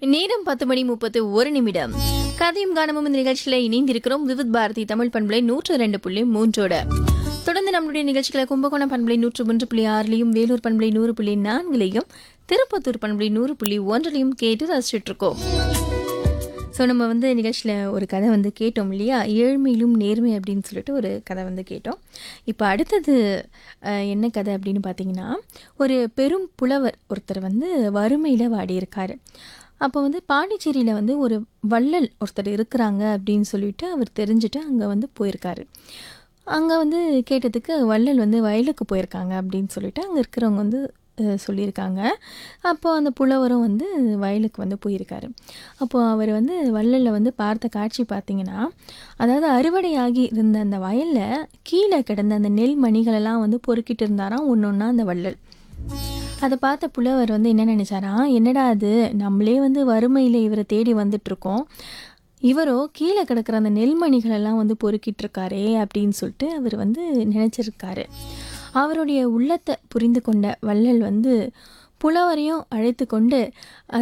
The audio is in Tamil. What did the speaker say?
நேரம் பத்து மணி முப்பத்து ஒரு நிமிடம் கதையும் காணமும் இந்த நிகழ்ச்சியில இணைந்திருக்கிறோம் விவித் பாரதி தமிழ் பண்பலை நூற்று ரெண்டு புள்ளி மூன்றோட தொடர்ந்து நம்மளுடைய நிகழ்ச்சிகளை கும்பகோணம் பண்பலை நூற்று ஒன்று புள்ளி ஆறுலையும் வேலூர் பண்பலை நூறு புள்ளி நான்குலையும் திருப்பத்தூர் பண்பலை நூறு புள்ளி ஒன்றிலையும் கேட்டு ரசிச்சுட்டு இருக்கோம் ஸோ நம்ம வந்து நிகழ்ச்சியில் ஒரு கதை வந்து கேட்டோம் இல்லையா ஏழ்மையிலும் நேர்மை அப்படின்னு சொல்லிட்டு ஒரு கதை வந்து கேட்டோம் இப்போ அடுத்தது அஹ், என்ன கதை அப்படின்னு பார்த்தீங்கன்னா ஒரு பெரும் புலவர் ஒருத்தர் வந்து வறுமையில் வாடியிருக்காரு அப்போ வந்து பாண்டிச்சேரியில் வந்து ஒரு வள்ளல் ஒருத்தர் இருக்கிறாங்க அப்படின்னு சொல்லிட்டு அவர் தெரிஞ்சுட்டு அங்கே வந்து போயிருக்காரு அங்கே வந்து கேட்டதுக்கு வள்ளல் வந்து வயலுக்கு போயிருக்காங்க அப்படின்னு சொல்லிட்டு அங்கே இருக்கிறவங்க வந்து அஹ், சொல்லியிருக்காங்க அப்போ அந்த புலவரும் வந்து வயலுக்கு வந்து போயிருக்காரு அப்போ அவர் வந்து வள்ளலில் வந்து பார்த்த காட்சி பார்த்தீங்கன்னா அதாவது அறுவடையாகி இருந்த அந்த வயலில் கீழே கிடந்த அந்த நெல் மணிகளெல்லாம் வந்து பொறுக்கிட்டு இருந்தாராம் ஒன்று ஒன்றா அந்த வள்ளல் அதை பார்த்த புலவர் வந்து என்ன நினைச்சாராம் என்னடா அது நம்மளே வந்து வறுமையில் இவரை தேடி வந்துட்டுருக்கோம் இவரோ கீழே கிடக்கிற அந்த நெல்மணிகளெல்லாம் வந்து பொறுக்கிட்டு இருக்காரே அப்படின்னு சொல்லிட்டு அவர் வந்து நினச்சிருக்காரு அவருடைய உள்ளத்தை புரிந்து கொண்ட வள்ளல் வந்து புலவரையும் அழைத்து கொண்டு